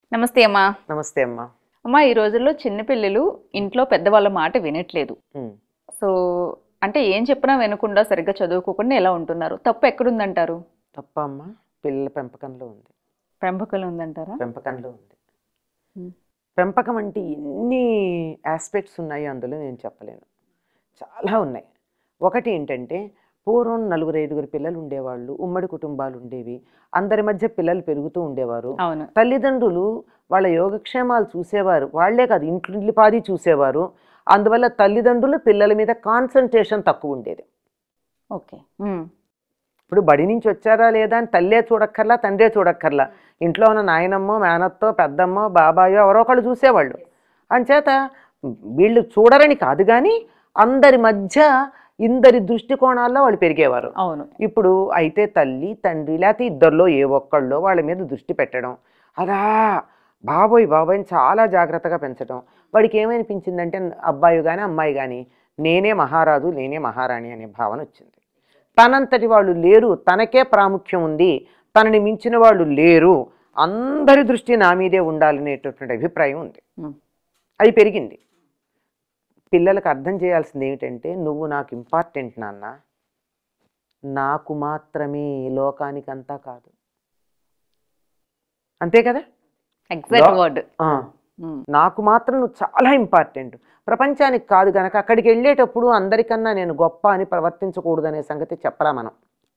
నమస్తే అమ్మా నమస్తే అమ్మా అమ్మా ఈ రోజుల్లో చిన్నపిల్లలు ఇంట్లో పెద్దవాళ్ళ మాట వినట్లేదు ఉమ్. సో అంటే ఏం చెప్పినా వినకుండా సరిగ్గా చదువుకోకుండా ఎలా ఉంటున్నారు తప్పు ఎక్కడుందంటారు తప్ప అమ్మా పిల్లల పెంపకంలో ఉంది పెంపకలు ఉందంటారా పెంపకంలో ఉంది ఉమ్. పెంపకం అంటే ఎన్ని ఆస్పెక్ట్స్ ఉన్నాయి అందులో నేను చెప్పలేను చాలా ఉన్నాయి ఒకటి ఏంటంటే పూర్వం నలుగురు ఐదుగురు పిల్లలు ఉండేవాళ్ళు ఉమ్మడి కుటుంబాలు ఉండేవి అందరి మధ్య పిల్లలు పెరుగుతూ ఉండేవారు అవును తల్లిదండ్రులు వాళ్ళ యోగక్షేమాలు చూసేవారు వాళ్ళే కాదు ఇంట్లో ఇల్లిపాది చూసేవారు అందువల్ల తల్లిదండ్రులు పిల్లల మీద కాన్సన్ట్రేషన్ తక్కువ ఉండేది ఓకే ఉమ్. ఇప్పుడు బడి నుంచి వచ్చారా లేదా అని తల్లే చూడక్కర్లా తండ్రే చూడక్కర్లా ఇంట్లో ఉన్న నాయనమ్మో మేనత్తో పెద్దమ్మో బాబాయో ఎవరో ఒకళ్ళు చూసేవాళ్ళు అంచేత వీళ్ళు చూడరని కాదు కానీ అందరి మధ్య ఇందరి దృష్టికోణాల్లో వాళ్ళు పెరిగేవారు అవును ఇప్పుడు అయితే తల్లి తండ్రి లేకపోతే ఇద్దరిలో ఏ ఒక్కళ్ళో వాళ్ళ మీద దృష్టి పెట్టడం అలా బాబోయ్ బాబోయ్ అని చాలా జాగ్రత్తగా పెంచడం వాడికి ఏమనిపించిందంటే అబ్బాయి కానీ అమ్మాయి కానీ నేనే మహారాజు నేనే మహారాణి అనే భావన వచ్చింది తనంతటి వాళ్ళు లేరు తనకే ప్రాముఖ్యం ఉంది తనని మించిన వాళ్ళు లేరు అందరి దృష్టి నా మీదే ఉండాలనేటటువంటి అభిప్రాయం ఉంది ఉమ్. అది పెరిగింది పిల్లలకు అర్థం చేయాల్సింది ఏమిటంటే నువ్వు నాకు ఇంపార్టెంట్ నాన్న నాకు మాత్రమే లోకానికంతా కాదు అంతే కదా ఎగ్జాక్ట్ లో- వర్డ్ ఆ, నాకు మాత్రం నువ్వు చాలా ఇంపార్టెంట్ ప్రపంచానికి కాదు గనక అక్కడికి వెళ్ళేటప్పుడు అందరికన్నా నేను గొప్ప అని ప్రవర్తించకూడదనే సంగతి చెప్పరా మనం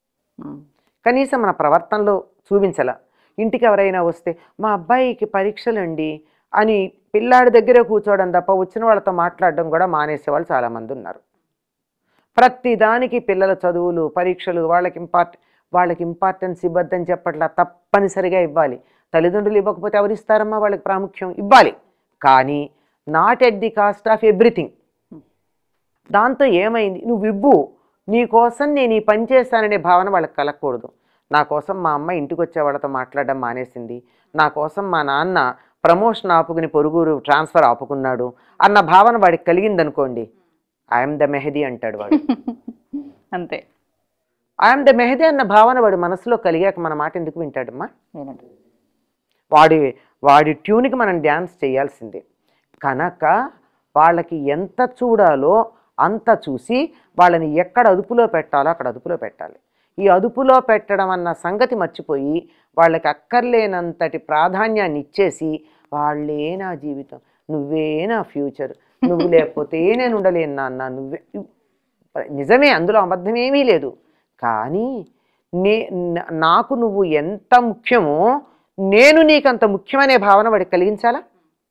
కనీసం మన ప్రవర్తనలో చూపించాల ఇంటికి ఎవరైనా వస్తే మా అబ్బాయికి పరీక్షలండి అని పిల్లాడి దగ్గరే కూర్చోవడం తప్ప వచ్చిన వాళ్ళతో మాట్లాడడం కూడా మానేసేవాళ్ళు చాలామంది ఉన్నారు ప్రతి దానికి పిల్లల చదువులు పరీక్షలు వాళ్ళకి ఇంపార్ట్ వాళ్ళకి ఇంపార్టెన్స్ ఇవ్వద్దని చెప్పట్లా తప్పనిసరిగా ఇవ్వాలి తల్లిదండ్రులు ఇవ్వకపోతే ఎవరు ఇస్తారమ్మా వాళ్ళకి ప్రాముఖ్యం ఇవ్వాలి కానీ not at the cost of everything దాంతో ఏమైంది నువ్వు ఇవ్వు నీ కోసం నేను ఈ పని చేస్తాననే భావన వాళ్ళకి కలగకూడదు నా కోసం మా అమ్మ ఇంటికి వచ్చే వాళ్ళతో మాట్లాడడం మానేసింది నా కోసం మా నాన్న ప్రమోషన్ ఆపుకుని పొరుగురు ట్రాన్స్ఫర్ ఆపుకున్నాడు అన్న భావన వాడికి కలిగిందనుకోండి ఐఎమ్ ద మెహదీ అంటాడు వాడు అంతే ఐఎమ్ ద మెహదీ అన్న భావన వాడి మనసులో కలిగాక మన మాట ఎందుకు వింటాడమ్మా వినండి వాడి వాడి ట్యూన్కి మనం డ్యాన్స్ చేయాల్సిందే కనుక వాళ్ళకి ఎంత చూడాలో అంత చూసి వాళ్ళని ఎక్కడ అదుపులో పెట్టాలో అక్కడ అదుపులో పెట్టాలి ఈ అదుపులో పెట్టడం అన్న సంగతి మర్చిపోయి వాళ్ళకి అక్కర్లేనంతటి ప్రాధాన్యాన్ని ఇచ్చేసి వాళ్ళే నా జీవితం నువ్వే నా ఫ్యూచర్ నువ్వు లేకపోతే నేను ఉండలేను నాన్న నువ్వే నిజమే అందులో అబద్ధమేమీ లేదు కానీ నే నా- నాకు నువ్వు ఎంత ముఖ్యమో నేను నీకంత ముఖ్యమనే భావన వాడికి కలిగించాలా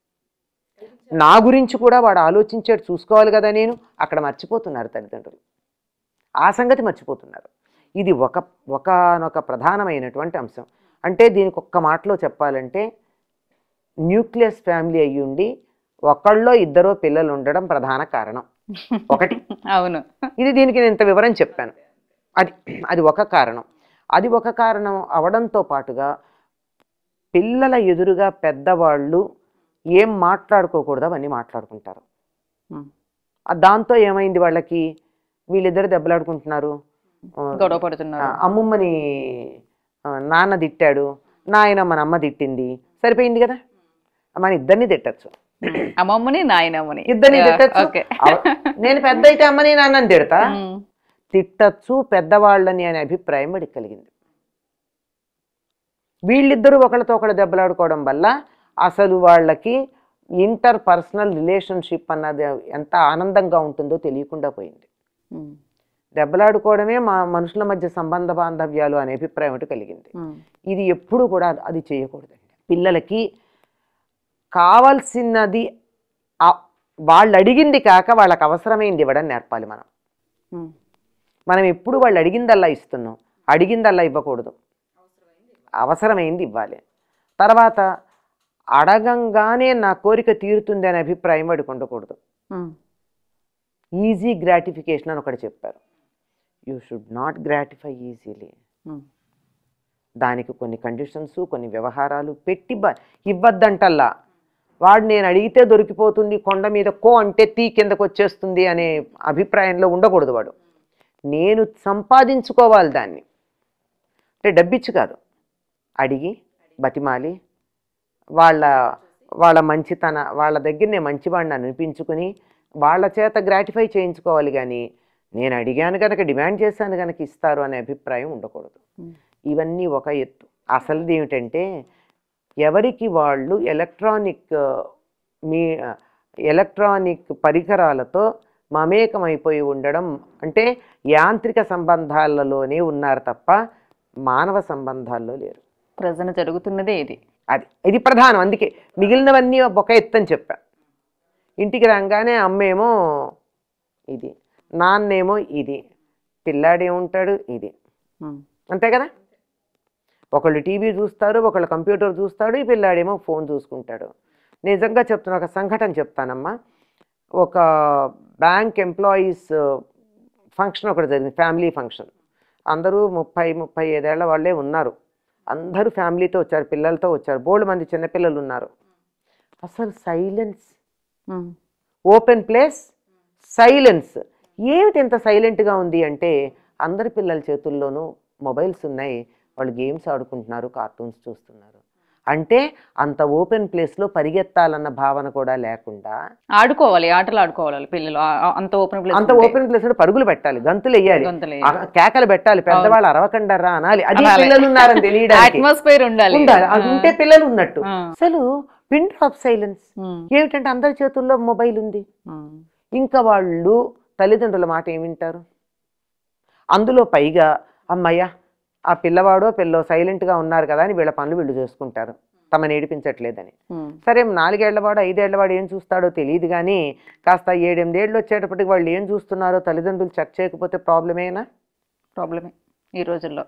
నా గురించి కూడా వాడు ఆలోచించేట్టు చూసుకోవాలి కదా నేను అక్కడ మర్చిపోతున్నారు తల్లిదండ్రులు ఆ సంగతి మర్చిపోతున్నారు ఇది ఒక ఒకనొక ప్రధానమైనటువంటి అంశం అంటే దీనికి ఒక్క మాటలో చెప్పాలంటే న్యూక్లియస్ ఫ్యామిలీ అయ్యుండి ఒకళ్ళో ఇద్దరో పిల్లలు ఉండడం ప్రధాన కారణం ఒకటి అవును ఇది దీనికి నేను ఇంత వివరం చెప్పాను అది అది ఒక కారణం అది ఒక కారణం అవడంతో పాటుగా పిల్లల ఎదురుగా పెద్దవాళ్ళు ఏం మాట్లాడుకోకూడదు అవన్నీ మాట్లాడుకుంటారు ఉమ్. ఆ దాంతో ఏమైంది వాళ్ళకి వీళ్ళిద్దరు దెబ్బలాడుకుంటున్నారు ఆ, గొడవ ఆ, పడుతున్నారు అమ్మమ్మని ఆ, నాన్న తిట్టాడు నాయన మన అమ్మ తిట్టింది సరిపోయింది కదా మన ఇద్దరిని తిట్టచ్చు అమ్మమ్మని నాయనమ్మని ఇద్దరిని తిట్టచ్చు ఓకే అవ- నేను పెద్ద అయితే అమ్మని నాన్నని తిడతా తిట్టచ్చు పెద్దవాళ్ళని అనే అభిప్రాయం వాడికి కలిగింది వీళ్ళిద్దరూ ఒకళ్ళతో ఒకళ్ళు దెబ్బలాడుకోవడం వల్ల అసలు వాళ్ళకి ఇంటర్ పర్సనల్ రిలేషన్షిప్ అన్నది ఎంత ఆనందంగా ఉంటుందో తెలియకుండా పోయింది దెబ్బలాడుకోవడమే మా మనుషుల మధ్య సంబంధ బాంధవ్యాలు అనే అభిప్రాయం ఒకటి కలిగింది ఇది ఎప్పుడు కూడా అది చేయకూడదండి పిల్లలకి కావాల్సినది ఆ- వాళ్ళు అడిగింది కాక వాళ్ళకి అవసరమైంది ఇవ్వడం నేర్పాలి మనం మనం ఎప్పుడు వాళ్ళు అడిగిందల్లా ఇస్తున్నాం అడిగిందల్లా ఇవ్వకూడదు అవసరమైంది ఇవ్వాలి తర్వాత అడగంగానే నా కోరిక తీరుతుంది అనే అభిప్రాయం వాడికి ఉండకూడదు ఈజీ గ్రాటిఫికేషన్ అని ఒకటి చెప్పారు you should not gratify easily దానికి కొన్ని కండిషన్స్ కొన్ని వ్యవహారాలు పెట్టి బ- ఇవ్వద్దంటల్లా వాడు నేను అడిగితే దొరికిపోతుంది కొండ మీద కో అంటే తీ కిందకు వచ్చేస్తుంది అనే అభిప్రాయంలో ఉండకూడదు వాడు నేను సంపాదించుకోవాలి దాన్ని అంటే డబ్బిచ్చు కాదు అడిగి బతిమాలి వాళ్ళ వాళ్ళ మంచితన వాళ్ళ దగ్గరనే మంచివాడిని అనిపించుకుని వాళ్ళ చేత గ్రాటిఫై చేయించుకోవాలి కానీ నేను అడిగాను కనుక డిమాండ్ చేశాను కనుక ఇస్తారు అనే అభిప్రాయం ఉండకూడదు ఉమ్. ఇవన్నీ ఒక ఎత్తు అసలుది ఏమిటంటే ఎవరికి వాళ్ళు ఎలక్ట్రానిక్ ఆ, మీ ఆ, ఎలక్ట్రానిక్ పరికరాలతో మమేకమైపోయి ఉండడం అంటే యాంత్రిక సంబంధాలలోనే ఉన్నారు తప్ప మానవ సంబంధాల్లో లేరు ప్రజన జరుగుతున్నదే ఇది అది ఇది ప్రధానం అందుకే మిగిలినవన్నీ ఒక ఎత్తు అని చెప్పా ఇంటికి రాగానే అమ్మేమో ఇది నాన్నేమో ఇది పిల్లాడేముంటాడు ఇది ఉమ్. అంతే కదా ఒకళ్ళు టీవీ చూస్తారు ఒకళ్ళు కంప్యూటర్ చూస్తాడు ఈ పిల్లాడేమో ఫోన్ చూసుకుంటాడు నిజంగా చెప్తున్నా ఒక సంఘటన చెప్తానమ్మా ఒక బ్యాంక్ ఎంప్లాయీస్ ఫంక్షన్ ఒకటి జరిగింది ఫ్యామిలీ ఫంక్షన్ అందరూ ముప్పై ముప్పై ఐదేళ్ల వాళ్ళే ఉన్నారు అందరూ ఫ్యామిలీతో వచ్చారు పిల్లలతో వచ్చారు బోల్డ్ మంది చిన్నపిల్లలు ఉన్నారు అసలు silence um. Open place silence ఏమిటి ఇంత సైలెంట్గా ఉంది అంటే అందరి పిల్లల చేతుల్లోనూ మొబైల్స్ ఉన్నాయి వాళ్ళు గేమ్స్ ఆడుకుంటున్నారు కార్టూన్స్ చూస్తున్నారు అంటే అంత ఓపెన్ ప్లేస్లో పరిగెత్తాలన్న భావన కూడా లేకుండా ఆడుకోవాలి ఆటలు ఆడుకోవాలి పిల్లలు ఆ- ఆ- అంత ఓపెన్ ప్లేస్ అంత ఓపెన్ ప్లేస్ పరుగులు పెట్టాలి గంతులు వేయాలి గొంతులు ఆ, కేకలు పెట్టాలి పెద్దవాళ్ళు అరవకండరా అనాలి అది అనాలి. పిల్లలు ఉన్నారని తెలియడానికి అట్మాస్ఫియర్ ఉండాలి ఉండాలి అది ఉంటే పిల్లలు ఉన్నట్టు ఆ. అసలు పిన్ డ్రాప్ సైలెన్స్ ఉమ్. ఏమిటంటే అందరి చేతుల్లో మొబైల్ ఉంది ఉమ్. ఇంకా వాళ్ళు తల్లిదండ్రుల మాట ఏమి వింటారు అందులో పైగా అమ్మయ్య ఆ పిల్లవాడో పిల్లో సైలెంట్గా ఉన్నారు కదా అని వీళ్ళ పనులు వీళ్ళు చేసుకుంటారు తమని ఏడిపించట్లేదని ఉమ్. సరే నాలుగేళ్లవాడు ఐదేళ్లవాడు ఏం చూస్తాడో తెలియదు కానీ కాస్త ఏడెనిమిదేళ్ళు వచ్చేటప్పటికి వాళ్ళు ఏం చూస్తున్నారో తల్లిదండ్రులు చెక్ చేయకపోతే ప్రాబ్లమేనా ప్రాబ్లమే ఈ రోజుల్లో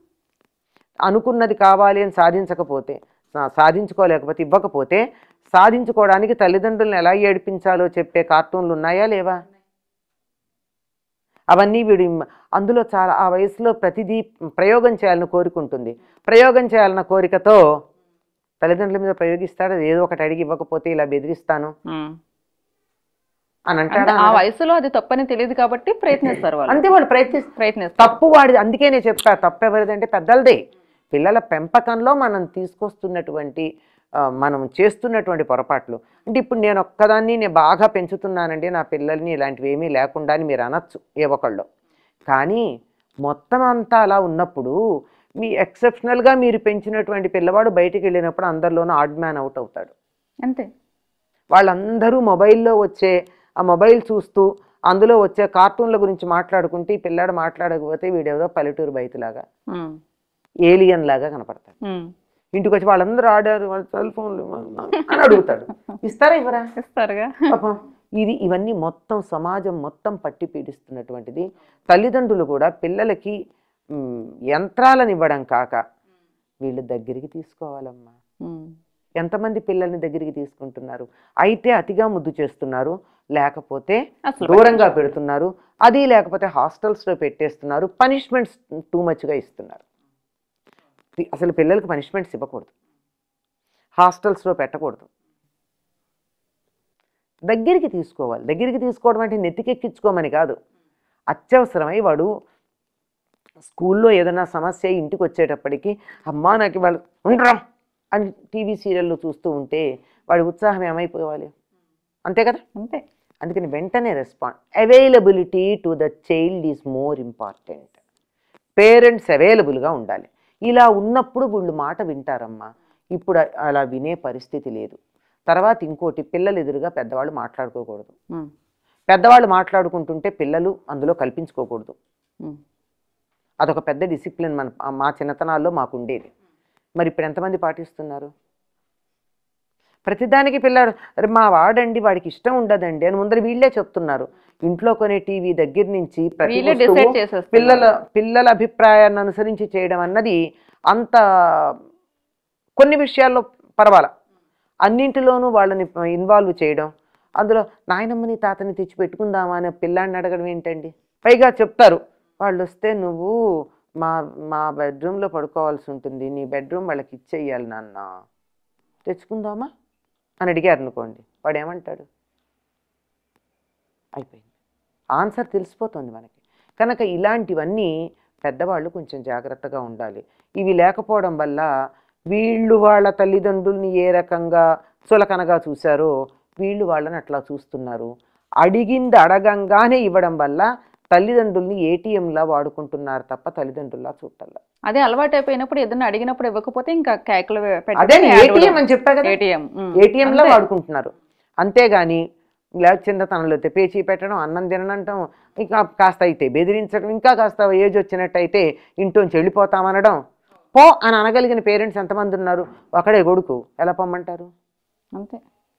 అనుకున్నది కావాలి అని సాధించకపోతే సా- సాధించుకోలేకపోతే ఇవ్వకపోతే సాధించుకోవడానికి తల్లిదండ్రులను ఎలా ఏడిపించాలో చెప్పే కార్టూన్లు ఉన్నాయా లేవా అవన్నీ వీడు ఇమ్- అందులో చాలా ఆ వయసులో ప్రతిదీ ప్రయోగం చేయాలని కోరుకుంటుంది ప్రయోగం చేయాలన్న కోరికతో తల్లిదండ్రుల మీద ప్రయోగిస్తాడు అది ఏదో ఒకటి అడిగి ఇవ్వకపోతే ఇలా బెదిరిస్తాను ఉమ్. అని అంటే అంటాడా ఆ వయసులో అది తప్పని తెలియదు కాబట్టి ప్రయత్నిస్తారు వాళ్ళు అంతే వాళ్ళు ప్రయత్నిస్తారు ప్రయత్నిస్తారు తప్పు వాడిది అందుకే నేను చెప్పా తప్పు ఎవరిదంటే పెద్దలదే పిల్లల పెంపకంలో మనం తీసుకొస్తున్నటువంటి ఆ, మనం చేస్తున్నటువంటి పొరపాట్లు అంటే ఇప్పుడు నేను ఒక్కదాన్ని నేను బాగా పెంచుతున్నానండి నా పిల్లల్ని ఇలాంటివి ఏమీ లేకుండా అని మీరు అనొచ్చు ఏ ఒకళ్ళు కానీ మొత్తం అంతా అలా ఉన్నప్పుడు మీ ఎక్సెప్షనల్గా మీరు పెంచినటువంటి పిల్లవాడు బయటికి వెళ్ళినప్పుడు అందరిలోనూ ఆడ్ మ్యాన్ అవుట్ అవుతాడు అంతే వాళ్ళందరూ మొబైల్లో వచ్చే ఆ మొబైల్ చూస్తూ అందులో వచ్చే కార్టూన్ల గురించి మాట్లాడుకుంటే ఈ పిల్లాడు మాట్లాడకపోతే వీడేదో పల్లెటూరు బయటలాగా ఉమ్. ఏలియన్ లాగా కనపడతాడు ఉమ్. ఇంటికి వచ్చి వాళ్ళందరూ ఆడారు వాళ్ళ సెల్ ఫోన్లు అని అడుగుతాడు ఇస్తారా ఇవ్వరా ఇస్తారుగా పాపం ఇది ఇవన్నీ మొత్తం సమాజం మొత్తం పట్టి పీడిస్తున్నటువంటిది తల్లిదండ్రులు కూడా పిల్లలకి మ్, యంత్రాలను ఇవ్వడం కాక వీళ్ళు దగ్గరికి తీసుకోవాలమ్మా ఉమ్. ఎంతమంది పిల్లల్ని దగ్గరికి తీసుకుంటున్నారు అయితే అతిగా ముద్దు చేస్తున్నారు లేకపోతే అసలు దూరంగా పెడుతున్నారు అది లేకపోతే హాస్టల్స్లో పెట్టేస్తున్నారు పనిష్మెంట్స్ టూ మచ్గా ఇస్తున్నారు ది- అసలు పిల్లలకి పనిష్మెంట్స్ ఇవ్వకూడదు హాస్టల్స్లో పెట్టకూడదు దగ్గరికి తీసుకోవాలి దగ్గరికి తీసుకోవడం అంటే నెత్తికెక్కించుకోమని కాదు అత్యవసరమై వాడు స్కూల్లో ఏదైనా సమస్య అయి ఇంటికి వచ్చేటప్పటికి అమ్మా నాకు వాళ్ళు ఉండరా అని టీవీ సీరియల్లో చూస్తూ ఉంటే వాడి ఉత్సాహం ఏమైపోవాలి అంతే కదా అంతే అందుకని వెంటనే respond availability to the child is more important parents అవైలబుల్గా ఉండాలి ఇలా ఉన్నప్పుడు వీళ్ళు మాట వింటారమ్మా ఇప్పుడు అ- అలా వినే పరిస్థితి లేదు తర్వాత ఇంకోటి పిల్లలు ఎదురుగా పెద్దవాళ్ళు మాట్లాడుకోకూడదు ఉమ్. పెద్దవాళ్ళు మాట్లాడుకుంటుంటే పిల్లలు అందులో కల్పించుకోకూడదు ఉమ్. అదొక పెద్ద డిసిప్లిన్ మన మా చిన్నతనాల్లో మాకు ఉండేది మరి ఇప్పుడు ఎంతమంది పాటిస్తున్నారు ప్రతిదానికి పిల్లాడు "అరే మా వాడండి వాడికి ఇష్టం ఉండదండి అని ముందర వీళ్ళే చెప్తున్నారు ఇంట్లో కొనే టీవీ దగ్గర నుంచి ప్రతి వీళ్ళే వస్తువు డిసైడ్ చేసేస్తారు పిల్లల పిల్లల అభిప్రాయాన్ని అనుసరించి చేయడం అన్నది అంత కొన్ని విషయాల్లో పర్వాల అన్నింటిలోనూ వాళ్ళని ఇన్వాల్వ్ చేయడం అందులో నాయనమ్మని తాతని తెచ్చి పెట్టుకుందామా అని పిల్లాడిని అడగడం ఏంటండి పైగా చెప్తారు వాళ్ళు వస్తే నువ్వు మా మా బెడ్రూమ్లో పడుకోవాల్సి ఉంటుంది నీ బెడ్రూమ్ వాళ్ళకి ఇచ్చేయాలి నాన్న తెచ్చుకుందామా అని అడిగారు అనుకోండి వాడు ఏమంటాడు అయిపోయింది ఆన్సర్ తెలిసిపోతుంది మనకి కనుక ఇలాంటివన్నీ పెద్దవాళ్ళు కొంచెం జాగ్రత్తగా ఉండాలి ఇవి లేకపోవడం వల్ల వీళ్ళు వాళ్ళ తల్లిదండ్రుల్ని ఏ రకంగా చులకనగా చూశారో వీళ్ళు వాళ్ళని అట్లా చూస్తున్నారు అడిగింది అడగంగానే ఇవ్వడం వల్ల తల్లిదండ్రుల్ని ఏటీఎంలా వాడుకుంటున్నారు తప్ప తల్లిదండ్రుల్లా చూడాల అదే అలవాటు అయిపోయినప్పుడు ఏదైనా అడిగినప్పుడు ఇవ్వకపోతే ఇంకా కేకలు అదే ఏటీఎం అని చెప్పా కదా ఏటీఎం ATM లో వాడుకుంటున్నారు అంతేగాని ఇలా చిన్నతనంలో అయితే పేచీ పెట్టడం అన్నం తినడంటాం ఇంకా కాస్త అయితే బెదిరించడం ఇంకా కాస్త ఏజ్ వచ్చినట్టయితే ఇంట్లోంచి వెళ్ళిపోతామనడం పో అని అనగలిగిన పేరెంట్స్ ఎంతమంది ఉన్నారు ఒకడే కొడుకు ఎలా పొమ్మంటారు అంతే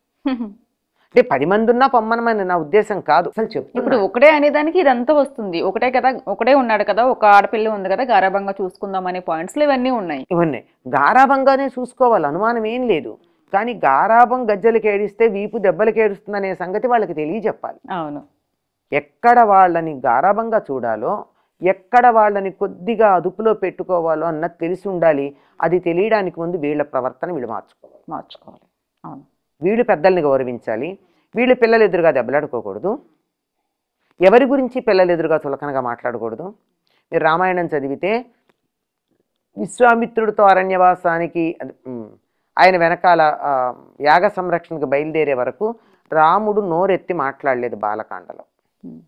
అంటే పది మంది ఉన్నా పొమ్మనమని నా ఉద్దేశం కాదు అసలు చెప్తున్నా ఇప్పుడు ఒకటే అనేదానికి ఇదంతా వస్తుంది ఒకటే కదా ఒకటే ఉన్నాడు కదా ఒక ఆడపిల్ల ఉంది కదా గారాభంగా చూసుకుందాం అనే పాయింట్స్ ఇవన్నీ ఉన్నాయి ఇవన్నీ గారాభంగానే చూసుకోవాలి అనుమానం ఏం లేదు కానీ గారాభం గజ్జలకి ఏడిస్తే వీపు దెబ్బలకి ఏడుస్తుందనే సంగతి వాళ్ళకి తెలియజెప్పాలి అవును ఎక్కడ వాళ్ళని గారాభంగా చూడాలో ఎక్కడ వాళ్ళని కొద్దిగా అదుపులో పెట్టుకోవాలో అన్నది తెలిసి ఉండాలి అది తెలియడానికి ముందు వీళ్ళ ప్రవర్తన వీళ్ళు మార్చుకోవాలి మార్చుకోవాలి అవును వీళ్ళు పెద్దల్ని గౌరవించాలి వీళ్ళు పిల్లలు ఎదురుగా దెబ్బలాడుకోకూడదు ఎవరి గురించి పిల్లలు ఎదురుగా చులకనగా మాట్లాడకూడదు మీరు రామాయణం చదివితే విశ్వామిత్రుడితో అరణ్యవాసానికి అది, ఉమ్, ఆయన వెనకాల ఆ, యాగ సంరక్షణకు బయలుదేరే వరకు రాముడు నోరెత్తి మాట్లాడలేదు బాలకాండలో ఉమ్.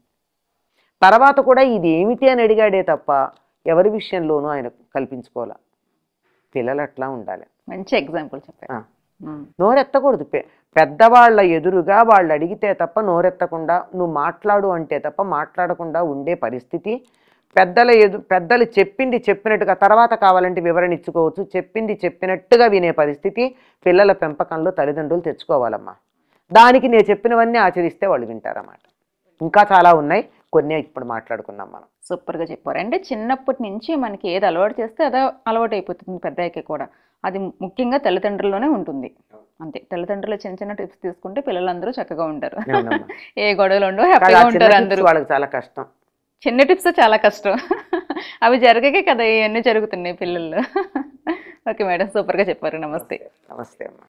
తర్వాత కూడా ఇది ఏమిటి అని అడిగాడే తప్ప ఎవరి విషయంలోనూ ఆయన కల్పించుకోవాల పిల్లలు అట్లా ఉండాలి మంచి ఎగ్జాంపుల్ చెప్పారు ఆ. ఉమ్. నోరెత్తకూడదు పె- పెద్దవాళ్ళ ఎదురుగా వాళ్ళు అడిగితే తప్ప నోరెత్తకుండా నువ్వు మాట్లాడు అంటే తప్ప మాట్లాడకుండా ఉండే పరిస్థితి పెద్దల ఎదు పెద్దలు చెప్పింది చెప్పినట్టుగా తర్వాత కావాలంటే వివరణ ఇచ్చుకోవచ్చు చెప్పింది చెప్పినట్టుగా వినే పరిస్థితి పిల్లల పెంపకంలో తల్లిదండ్రులు తెచ్చుకోవాలమ్మా దానికి నేను చెప్పినవన్నీ ఆచరిస్తే వాళ్ళు వింటారన్నమాట ఇంకా చాలా ఉన్నాయి కొన్ని ఇప్పుడు మాట్లాడుకున్నాం మనం సూపర్గా చెప్పారు అంటే చిన్నప్పటి నుంచి మనకి ఏది అలవాటు చేస్తే అదే అలవాటు అయిపోతుంది పెద్దయ్యకి కూడా అది ముఖ్యంగా తల్లిదండ్రుల్లోనే ఉంటుంది అంతే తల్లిదండ్రులు చిన్న చిన్న టిప్స్ తీసుకుంటే పిల్లలందరూ చక్కగా ఉంటారు అవునమ్మా. ఏ గొడవలు ఉండవు కానీ హ్యాపీగా ఆ చిన్న ఉంటారు tips అందరూ వాళ్ళకి చాలా కష్టం చిన్న టిప్స్ చాలా కష్టం అవి జరగకే కదా ఇవన్నీ జరుగుతున్నాయి పిల్లల్లో ఓకే మేడం సూపర్గా చెప్పారు నమస్తే నమస్తే అమ్మా